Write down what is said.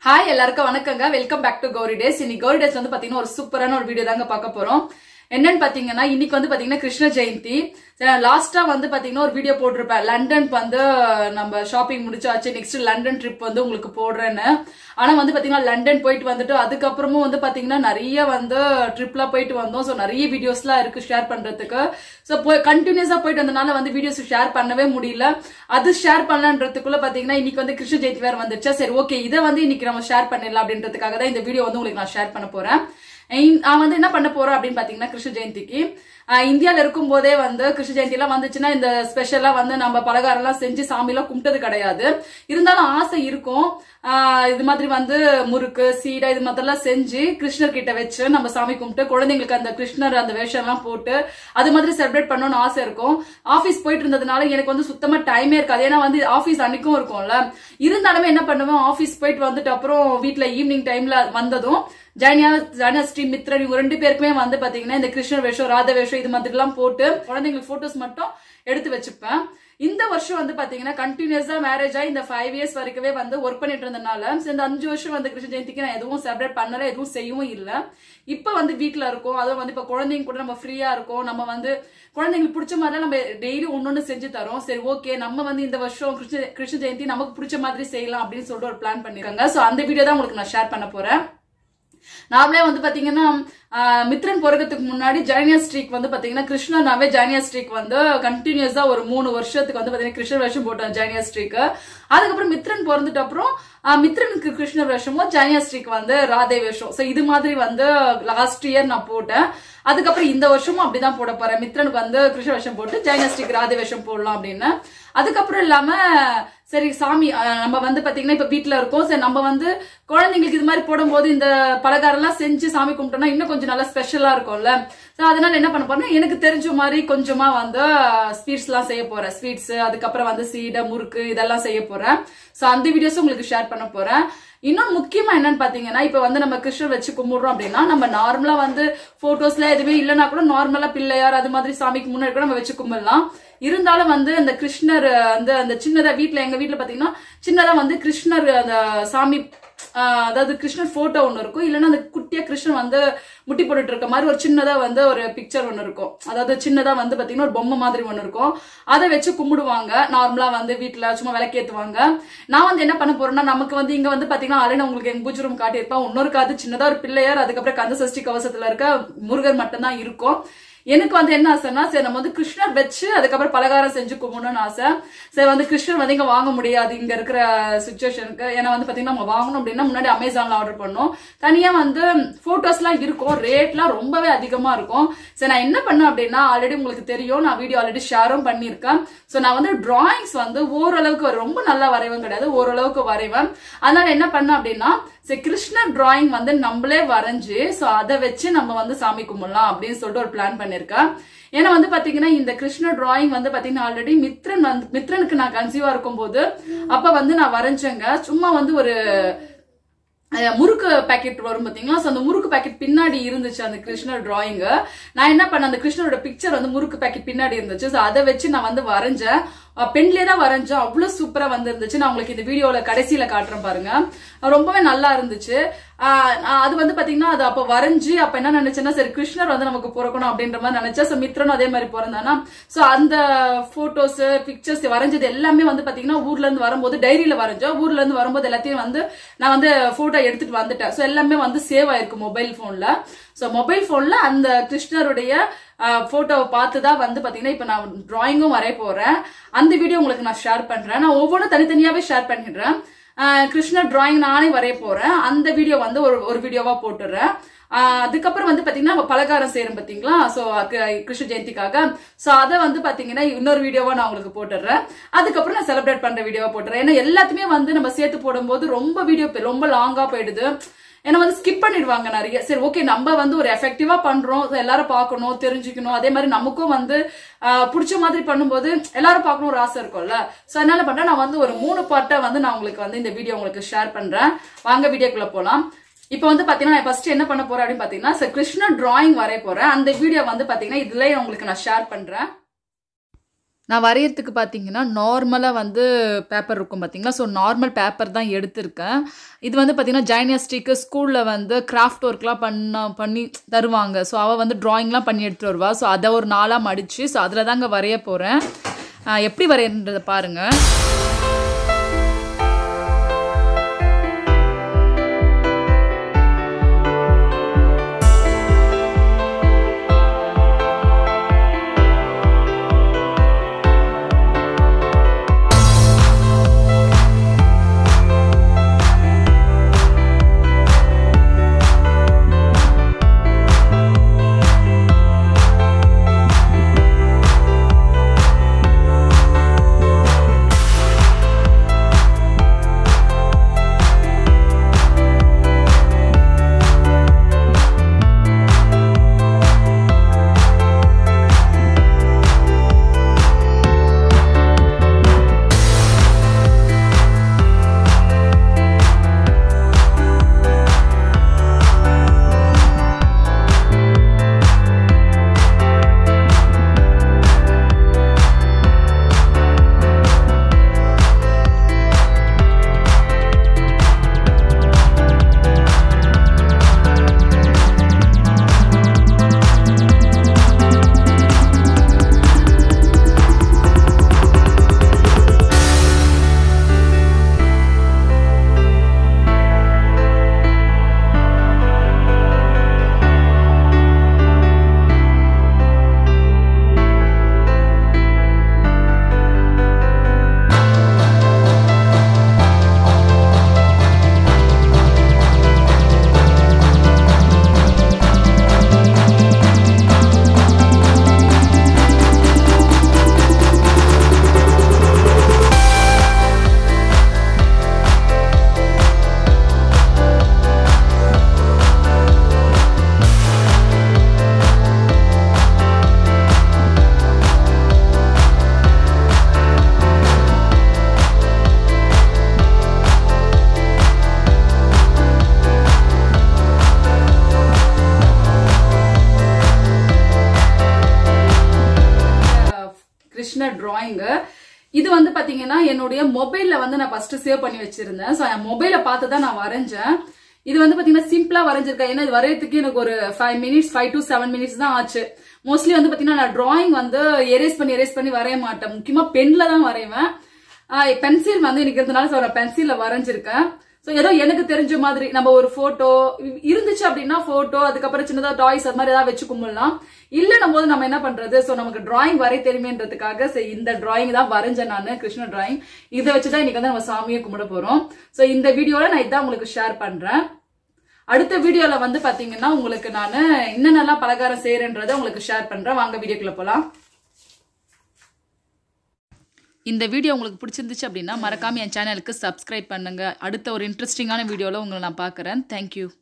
hi எல்லாருக்கும் வணக்கங்க welcome back to Gowri days இன்னைக்கு கௌரி டேஸ் வந்து பாத்தீங்கன்னா ஒரு சூப்பரான ஒரு வீடியோ தாங்க பார்க்க போறோம் என்னன்னு பாத்தீங்கன்னா இன்னைக்கு வந்து பாத்தீங்கன்னா கிருஷ்ண ஜெயந்தி லாஸ்டா வந்து பாத்தீங்கன்னா ஒரு வீடியோ போட்டிருப்பேன் லண்டனுக்கு வந்து நம்ம ஷாப்பிங் முடிச்சாச்சு நெக்ஸ்ட் லண்டன் ட்ரிப் வந்து உங்களுக்கு போடுறேன்னு ஆனா வந்து பாத்தீங்கன்னா லண்டன் போயிட்டு வந்துட்டு அதுக்கப்புறமும் வந்து பாத்தீங்கன்னா நிறைய வந்து ட்ரிப்ல போயிட்டு வந்தோம் ஸோ நிறைய வீடியோஸ்லாம் இருக்கு ஷேர் பண்றதுக்கு ஸோ போய் கண்டினியூஸா போயிட்டு வந்தனால வந்து வீடியோஸ் ஷேர் பண்ணவே முடியல அது ஷேர் பண்ணலான்றதுக்குள்ள பாத்தீங்கன்னா இன்னைக்கு வந்து கிருஷ்ண ஜெயந்தி வேற வந்துருச்சா சரி ஓகே இதை வந்து இன்னைக்கு நம்ம ஷேர் பண்ணிடலாம் அப்படின்றதுக்காக தான் இந்த வீடியோ வந்து உங்களுக்கு நான் ஷேர் பண்ண போறேன் இன்- நான் வந்து என்ன பண்ண போறேன் அப்படின்னு பாத்தீங்கன்னா கிருஷ்ண ஜெயந்திக்கு ஆஹ் இந்தியால இருக்கும் போதே வந்து கிருஷ்ண ஜெயந்தி எல்லாம் வந்துச்சுன்னா இந்த ஸ்பெஷலா வந்து நம்ம பலகாரம் எல்லாம் செஞ்சு சாமி எல்லாம் கும்பிட்டது கிடையாது இருந்தாலும் ஆசை இருக்கும் ஆஹ் இது மாதிரி வந்து முறுக்கு சீடை இது மாதிரிலாம் செஞ்சு கிருஷ்ணர் கிட்ட வச்சு நம்ம சாமி கும்பிட்டு குழந்தைங்களுக்கு அந்த கிருஷ்ணர் அந்த வேஷம் எல்லாம் போட்டு அது மாதிரி செலிப்ரேட் பண்ணணும்னு ஆசை இருக்கும் ஆபீஸ் போயிட்டு இருந்ததுனால எனக்கு வந்து சுத்தமா டைமே இருக்காது ஏன்னா வந்து ஆபீஸ் அன்னைக்கும் இருக்கும்ல இருந்தாலுமே என்ன பண்ணுவேன் ஆபீஸ் போயிட்டு வந்துட்டு அப்புறம் வீட்ல ஈவினிங் டைம்ல வந்ததும் ஜானியா ஜானியா ஸ்ரீ மித்ரன் இவங்க ரெண்டு பேருக்குமே வந்து பாத்தீங்கன்னா இந்த கிருஷ்ணர் வேஷம் ராத வேஷம் இது மாதிரி எல்லாம் போட்டு குழந்தைங்களுக்கு போட்டோஸ் மட்டும் எடுத்து வச்சுப்பேன் இந்த வருஷம் வந்து பாத்தீங்கன்னா கண்டினியூஸா மேரேஜ் ஆகி இந்த ஃபைவ் இயர்ஸ் வரைக்குமே வந்து ஒர்க் பண்ணிட்டு இருந்தனால so இந்த அஞ்சு வருஷம் வந்து கிருஷ்ண ஜெயந்திக்கு நான் எதுவும் செலிப்ரேட் பண்ணல எதுவும் செய்யவும் இல்ல இப்ப வந்து வீட்ல இருக்கோம் அதுவும் வந்து இப்ப குழந்தைங்க கூட நம்ம ஃப்ரீயா இருக்கோம் நம்ம வந்து குழந்தைங்களுக்கு பிடிச்ச மாதிரி நம்ம டெய்லி ஒன்னொன்னு செஞ்சு தரோம் சரி ஓகே நம்ம வந்து இந்த வருஷம் கிருஷ்ண கிருஷ்ண ஜெயந்தி நமக்கு பிடிச்ச மாதிரி செய்யலாம் அப்படின்னு சொல்லிட்டு ஒரு பிளான் பண்ணிருக்காங்க சோ அந்த வீடியோ தான் உங்களுக்கு நான் ஷேர் பண்ண போறேன் நாமளே வந்து பாத்தீங்கன்னா ஆஹ், மித்ரன் பிறகுறதுக்கு முன்னாடி ஜானியா ஸ்ட்ரீக் வந்து பாத்தீங்கன்னா கிருஷ்ணனாவே ஜானியா ஸ்ட்ரீக் வந்து கண்டினியூஸா ஒரு மூணு வருஷத்துக்கு வந்து பாத்தீங்கன்னா கிருஷ்ணர் வேஷம் போட்டோம் ஜானியா ஸ்ட்ரீக் அதுக்கப்புறம் மித்ரன் பிறந்துட்டு அப்புறம் ஆஹ், மித்ரனுக்கு கிருஷ்ணர் வேஷமும் ஜானியா ஸ்ட்ரீக் வந்து ராதே வேஷம் சோ இது மாதிரி வந்து லாஸ்ட் இயர் நான் போட்டேன் அதுக்கப்புறம் இந்த வருஷமும் அப்படிதான் போட போறேன் மித்ரனுக்கு வந்து கிருஷ்ண வேஷம் போட்டு ஜானியா ஸ்ட்ரீக் ராதே வேஷம் போடலாம் அப்படின்னு அதுக்கப்புறம் இல்லாம சரி சாமி அஹ், நம்ம வந்து பாத்தீங்கன்னா இப்ப வீட்ல இருக்கோம் சரி நம்ம வந்து குழந்தைங்களுக்கு இது மாதிரி போடும்போது இந்த பலகாரம் எல்லாம் செஞ்சு சாமி கும்பிட்டோம்னா இன்னும் கொஞ்சம் நல்லா ஸ்பெஷலா இருக்கும்ல சோ அதனால என்ன பண்ண போறேன்னா எனக்கு தெரிஞ்ச மாதிரி கொஞ்சமா வந்து ஸ்வீட்ஸ் எல்லாம் செய்ய போறேன் ஸ்வீட்ஸ் அதுக்கப்புறம் வந்து சீடை முறுக்கு இதெல்லாம் செய்ய போறேன் சோ அந்த வீடியோஸ் உங்களுக்கு ஷேர் பண்ண போறேன் இன்னும் முக்கியமா என்னன்னு பாத்தீங்கன்னா இப்ப வந்து நம்ம கிருஷ்ணர் வச்சு கும்பிடுறோம் அப்படின்னா நம்ம நார்மலா வந்து போட்டோஸ்ல எதுவுமே இல்லைன்னா கூட நார்மலா பிள்ளையார் அது மாதிரி சாமிக்கு முன்னாடி கூட நம்ம வச்சு கும்பிடலாம் இருந்தாலும் வந்து அந்த கிருஷ்ணர் வந்து அந்த சின்னதா வீட்ல எங்க வீட்ல பாத்தீங்கன்னா சின்னதா வந்து கிருஷ்ணர் அந்த சாமி ஆஹ் அதாவது கிருஷ்ணர் போட்டோ ஒண்ணு இருக்கும் இல்லைன்னா அந்த குட்டியா கிருஷ்ணன் வந்து முட்டி போட்டுட்டு இருக்க மாதிரி ஒரு சின்னதா வந்து ஒரு பிக்சர் ஒண்ணு இருக்கும் அதாவது சின்னதா வந்து பாத்தீங்கன்னா ஒரு பொம்மை மாதிரி ஒண்ணு இருக்கும் அதை வச்சு கும்பிடுவாங்க நார்மலா வந்து வீட்ல சும்மா விளக்கேத்துவாங்க நான் வந்து என்ன பண்ண போறேன்னா நமக்கு வந்து இங்க வந்து பாத்தீங்கன்னா ஆல்ரெடி உங்களுக்கு எங்க பூஜை ரூம் காட்டியிருப்பேன் இன்னொரு காது சின்னதா ஒரு பிள்ளையார் அதுக்கப்புறம் கந்த சஷ்டி கவசத்துல இருக்க முருகர் மட்டும்தான் இருக்கும் எனக்கு வந்து என்ன ஆசைன்னா சரி நம்ம வந்து கிருஷ்ணர் வச்சு அதுக்கப்புறம் பலகாரம் செஞ்சு கும்பிடணும்னு ஆசை சரி வந்து கிருஷ்ணர் வந்து இங்க வாங்க முடியாது இங்க இருக்கிற சுச்சுவேஷனுக்கு ஏன்னா வந்து பாத்தீங்கன்னா நம்ம வாங்கணும் அப்படின்னா முன்னாடி அமேசான்ல ஆர்டர் பண்ணோம் தனியா வந்து போட்டோஸ் எல்லாம் இருக்கும் ரேட்லாம் ரொம்பவே அதிகமா இருக்கும் சரி நான் என்ன பண்ணேன் அப்படின்னா ஆல்ரெடி உங்களுக்கு தெரியும் நான் வீடியோ ஆல்ரெடி ஷேரும் பண்ணியிருக்கேன் சோ நான் வந்து டிராயிங்ஸ் வந்து ஓரளவுக்கு வரை- ரொம்ப நல்லா வரைவேன் கிடையாது ஓரளவுக்கு வரைவேன் அதனால என்ன பண்ணேன் அப்படின்னா சரி கிருஷ்ணர் டிராயிங் வந்து நம்மளே வரைஞ்சு சோ அதை வச்சு நம்ம வந்து சாமி கும்பிடலாம் அப்படின்னு சொல்லிட்டு ஒரு பிளான் பண்ணிருக்கேன் ஏன்னா வந்து பாத்தீங்கன்னா இந்த கிருஷ்ணர் டிராயிங் வந்து பாத்தீங்கன்னா ஆல்ரெடி மித்ரன் வந்து மித்ரனுக்கு நான் கன்சீவா இருக்கும்போது அப்ப வந்து நான் வரைஞ்சேங்க சும்மா வந்து ஒரு அஹ் முறுக்கு பாக்கெட் வரும் பாத்தீங்களா சோ அந்த முறுக்கு பாக்கெட் பின்னாடி இருந்துச்சு அந்த கிருஷ்ணர் டிராயிங் நான் என்ன பண்ணேன் அந்த கிருஷ்ணரோட பிக்சர் வந்து முறுக்கு பாக்கெட் பின்னாடி இருந்துச்சு சோ அதை வச்சு நான் வந்து வரைஞ்சேன் பென்லேயே தான் வரைஞ்சேன் அவ்வளவு சூப்பரா வந்துருந்துச்சு நான் உங்களுக்கு இந்த வீடியோல கடைசியில காட்டுறேன் பாருங்க அஹ் ரொம்பவே நல்லா இருந்துச்சு ஆஹ் நான் அது வந்து பாத்தீங்கன்னா அது அப்ப வரைஞ்சு அப்ப என்ன நினைச்சேன்னா சரி கிருஷ்ணர் வந்து நமக்கு பிறக்கணும் அப்படின்ற மாதிரி நினைச்சேன் சோ மித்ரனும் அதே மாதிரி பிறந்தானா சோ அந்த போட்டோஸ் பிக்சர்ஸ் வரைஞ்சது எல்லாமே வந்து பாத்தீங்கன்னா ஊர்ல இருந்து வரும்போது டைரியில வரைஞ்சோம் ஊர்ல இருந்து வரும்போது எல்லாத்தையும் வந்து நான் வந்து போட்டோ எடுத்துட்டு வந்துட்டேன் சோ எல்லாமே வந்து சேவ் ஆயிருக்கு மொபைல் போன்ல சோ மொபைல் போன்ல அந்த கிருஷ்ணருடைய போட்டோவை பார்த்து தான் வந்து பாத்தீங்கன்னா இப்ப நான் டிராயிங்கும் வரைய போறேன் அந்த வீடியோ உங்களுக்கு நான் ஷேர் பண்றேன் நான் ஒவ்வொன்றும் தனித்தனியாவே ஷேர் பண்ணிடுறேன் ஆஹ் கிருஷ்ணர் டிராயிங் நானே வரைய போறேன் அந்த வீடியோ வந்து ஒரு ஒரு வீடியோவா போட்டுடுறேன் ஆஹ் அதுக்கப்புறம் வந்து பாத்தீங்கன்னா நம்ம பலகாரம் செய்யறோம் பாத்தீங்களா சோ கிருஷ்ண ஜெயந்திக்காக சோ அதை வந்து பாத்தீங்கன்னா இன்னொரு வீடியோவா நான் உங்களுக்கு போட்டுடுறேன் அதுக்கப்புறம் நான் செலிப்ரேட் பண்ற வீடியோவா போட்டுறேன் ஏன்னா எல்லாத்தையுமே வந்து நம்ம சேர்த்து போடும்போது ரொம்ப வீடியோ ரொம்ப லாங்கா போயிடுது ஏன்னா வந்து ஸ்கிப் பண்ணிடுவாங்க நிறைய சரி ஓகே நம்ம வந்து ஒரு எஃபெக்டிவா பண்றோம் so எல்லாரும் பார்க்கணும் தெரிஞ்சுக்கணும் அதே மாதிரி நமக்கும் வந்து ஆஹ், பிடிச்ச மாதிரி பண்ணும்போது எல்லாரும் பார்க்கணும் ஒரு ஆசை இருக்கும்ல சோ அதனால பண்றேன் நான் வந்து ஒரு மூணு பார்ட்டை வந்து நான் உங்களுக்கு வந்து இந்த வீடியோ உங்களுக்கு ஷேர் பண்றேன் வாங்க வீடியோக்குள்ள போலாம் இப்போ வந்து பாத்தீங்கன்னா நான் ஃபர்ஸ்ட் என்ன பண்ண போறேன் அப்படின்னு பாத்தீங்கன்னா so கிருஷ்ண டிராயிங் வரைய போறேன் அந்த வீடியோ வந்து பாத்தீங்கன்னா இதுலயே உங்களுக்கு நான் ஷேர் பண்றேன் நான் வரையறதுக்கு பார்த்தீங்கன்னா நார்மலாக வந்து பேப்பர் இருக்கும் பார்த்தீங்களா ஸோ நார்மல் பேப்பர் தான் எடுத்திருக்கேன் இது வந்து பார்த்தீங்கன்னா ஜைனியாஸ்டிக்கு ஸ்கூலில் வந்து கிராஃப்ட் ஒர்க்லாம் பண்ண பண்ணி தருவாங்க ஸோ அவள் வந்து ட்ராயிங்லாம் பண்ணி எடுத்துகிட்டு வருவா ஸோ அதை ஒரு நாளாக மடித்து ஸோ அதில் தாங்க வரைய போகிறேன் எப்படி வரையன்றதை பாருங்கள் கிருஷ்ண டிராயிங்கு இது வந்து பாத்தீங்கன்னா என்னுடைய மொபைல்ல வந்து நான் ஃபர்ஸ்ட் சேவ் பண்ணி வச்சிருந்தேன் ஸோ என் மொபைலை பார்த்து தான் நான் வரைஞ்சேன் இது வந்து பாத்தீங்கன்னா சிம்பிளா வரைஞ்சிருக்கேன் ஏன்னா இது வரையறதுக்கு எனக்கு ஒரு five minutes five to seven minutes தான் ஆச்சு மோஸ்ட்லி வந்து பாத்தீங்கன்னா நான் டிராயிங் வந்து எரேஸ் பண்ணி எரேஸ் பண்ணி வரைய மாட்டேன் முக்கியமா பென்ல தான் வரைவேன் பென்சில் வந்து எனக்கு இருந்தனால ஸோ நான் பென்சில்ல வரைஞ்சிருக்கேன் ஸோ ஏதோ எனக்கு தெரிஞ்ச மாதிரி நம்ம ஒரு போட்டோ இருந்துச்சு அப்படின்னா போட்டோ அதுக்கப்புறம் சின்னதா டாய்ஸ் அது மாதிரி ஏதாவது வச்சு கும்பிடலாம் இல்லைன்னும் போது நம்ம என்ன பண்றது ஸோ நமக்கு டிராயிங் வரைய தெரியுமேன்றதுக்காக சரி இந்த டிராயிங் தான் வரைஞ்சேன் நான் கிருஷ்ண டிராயிங் இதை வச்சுதான் இன்னைக்கு வந்து நம்ம சாமியை கும்பிட போறோம் ஸோ இந்த வீடியோல நான் இதான் உங்களுக்கு ஷேர் பண்றேன் அடுத்த வீடியோல வந்து பாத்தீங்கன்னா உங்களுக்கு நான் என்னென்னலாம் பலகாரம் செய்யறேன்றதை உங்களுக்கு ஷேர் பண்றேன் வாங்க வீடியோக்குள்ள போலாம் இந்த வீடியோ உங்களுக்கு பிடிச்சிருந்துச்சு அப்படின்னா மறக்காம என் சேனலுக்கு சப்ஸ்கிரைப் பண்ணுங்க அடுத்த ஒரு இன்ட்ரெஸ்டிங்கான வீடியோவில் உங்களை நான் பார்க்குறேன் தேங்க்யூ